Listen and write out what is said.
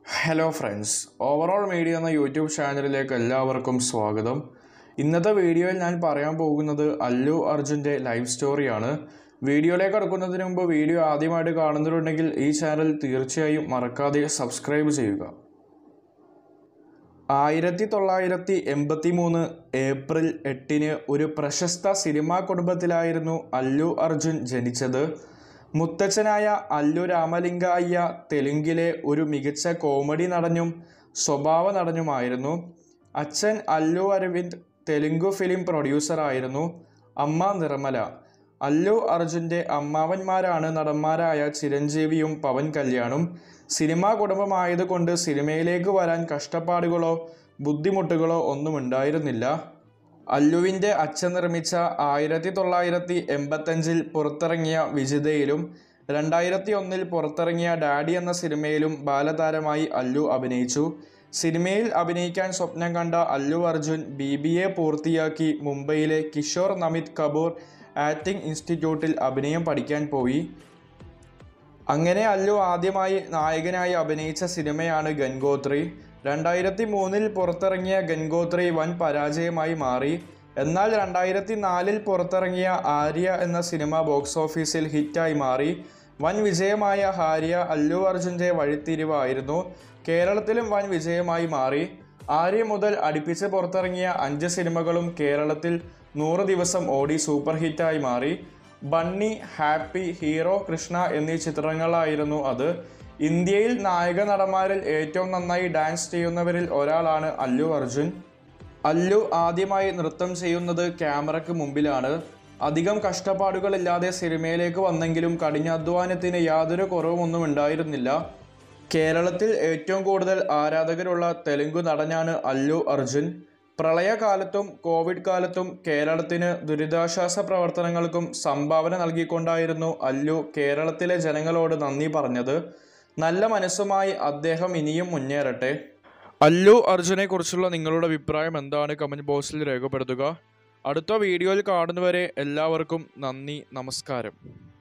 hello friends overall media എന്ന YouTube ചാനലിലേക്ക് എല്ലാവർക്കും സ്വാഗതം ഇന്നത്തെ വീഡിയോയിൽ ഞാൻ പറയാൻ പോകുന്നത് അല്ലു അർജുൻ്റെ ലൈഫ് സ്റ്റോറിയാണ് വീഡിയോയിലേക്ക് കടക്കുന്നതിന് മുമ്പ് വീഡിയോ ആദ്യമായിട്ട് കാണുന്നവരുണ്ടെങ്കിൽ ഈ ചാനൽ തീർച്ചയായും മറക്കാതെ സബ്സ്ക്രൈബ് ചെയ്യുക ആയിരത്തി തൊള്ളായിരത്തി എൺപത്തി മൂന്ന് ഏപ്രിൽ എട്ടിന് ഒരു പ്രശസ്ത സിനിമാ കുടുംബത്തിലായിരുന്നു അല്ലു അർജുൻ ജനിച്ചത് മുത്തച്ഛനായ അല്ലു രാമലിംഗ അയ്യ തെലുങ്കിലെ ഒരു മികച്ച കോമഡി നടനും സ്വഭാവ നടനുമായിരുന്നു അച്ഛൻ അല്ലു അരവിന്ദ് തെലുങ്കു ഫിലിം പ്രൊഡ്യൂസറായിരുന്നു അമ്മ നിർമ്മല അല്ലു അർജുൻ്റെ അമ്മാവന്മാരാണ് നടന്മാരായ ചിരഞ്ജീവിയും പവൻ കല്യാണും സിനിമാ കുടുംബമായതുകൊണ്ട് സിനിമയിലേക്ക് വരാൻ കഷ്ടപ്പാടുകളോ ബുദ്ധിമുട്ടുകളോ ഒന്നും ഉണ്ടായിരുന്നില്ല അല്ലുവിൻ്റെ അച്ഛൻ നിർമ്മിച്ച ആയിരത്തി തൊള്ളായിരത്തി എൺപത്തഞ്ചിൽ പുറത്തിറങ്ങിയ വിജിതയിലും രണ്ടായിരത്തി ഒന്നിൽ പുറത്തിറങ്ങിയ ഡാഡി എന്ന സിനിമയിലും ബാലതാരമായി അല്ലു അഭിനയിച്ചു സിനിമയിൽ അഭിനയിക്കാൻ സ്വപ്നം കണ്ട Allu Arjun B B A പൂർത്തിയാക്കി മുംബൈയിലെ കിഷോർ നമിത് കപൂർ ആക്ടിംഗ് ഇൻസ്റ്റിറ്റ്യൂട്ടിൽ അഭിനയം പഠിക്കാൻ പോയി അങ്ങനെ അല്ലു ആദ്യമായി നായകനായി അഭിനയിച്ച സിനിമയാണ് ഗൻഗോത്രി രണ്ടായിരത്തി മൂന്നിൽ പുറത്തിറങ്ങിയ ഗൻഗോത്രി വൻ പരാജയമായി മാറി എന്നാൽ രണ്ടായിരത്തി നാലിൽ പുറത്തിറങ്ങിയ ആര്യ എന്ന സിനിമ ബോക്സ് ഓഫീസിൽ ഹിറ്റായി മാറി വൻ വിജയമായ ഹാര്യ അല്ലു അർജുൻ്റെ വഴിത്തിരിവായിരുന്നു കേരളത്തിലും വൻ വിജയമായി മാറി ആര്യ മുതൽ അടുപ്പിച്ച് പുറത്തിറങ്ങിയ അഞ്ച് സിനിമകളും കേരളത്തിൽ നൂറ് ദിവസം ഓടി സൂപ്പർ ഹിറ്റായി മാറി ബണ്ണി ഹാപ്പി ഹീറോ കൃഷ്ണ എന്നീ ചിത്രങ്ങളായിരുന്നു അത് ഇന്ത്യയിൽ നായക നടന്മാരിൽ ഏറ്റവും നന്നായി ഡാൻസ് ചെയ്യുന്നവരിൽ ഒരാളാണ് അല്ലു അർജുൻ അല്ലു ആദ്യമായി നൃത്തം ചെയ്യുന്നത് ക്യാമറയ്ക്ക് മുമ്പിലാണ് അധികം കഷ്ടപ്പാടുകളില്ലാതെ സിനിമയിലേക്ക് വന്നെങ്കിലും കഠിനാധ്വാനത്തിന് യാതൊരു കുറവുമൊന്നും ഉണ്ടായിരുന്നില്ല കേരളത്തിൽ ഏറ്റവും കൂടുതൽ ആരാധകരുള്ള തെലുങ്ക് നടനാണ് അല്ലു അർജുൻ പ്രളയകാലത്തും കോവിഡ് കാലത്തും കേരളത്തിന് ദുരിതാശ്വാസ പ്രവർത്തനങ്ങൾക്കും സംഭാവന നൽകിക്കൊണ്ടായിരുന്നു അല്ലു കേരളത്തിലെ ജനങ്ങളോട് നന്ദി പറഞ്ഞത് നല്ല മനസ്സുമായി അദ്ദേഹം ഇനിയും മുന്നേറട്ടെ അല്ലു അർജുനെ കുറിച്ചുള്ള നിങ്ങളുടെ അഭിപ്രായം എന്താണ് കമൻറ്റ് ബോക്സിൽ രേഖപ്പെടുത്തുക അടുത്ത വീഡിയോയിൽ കാണുന്നവരെ എല്ലാവർക്കും നന്ദി നമസ്കാരം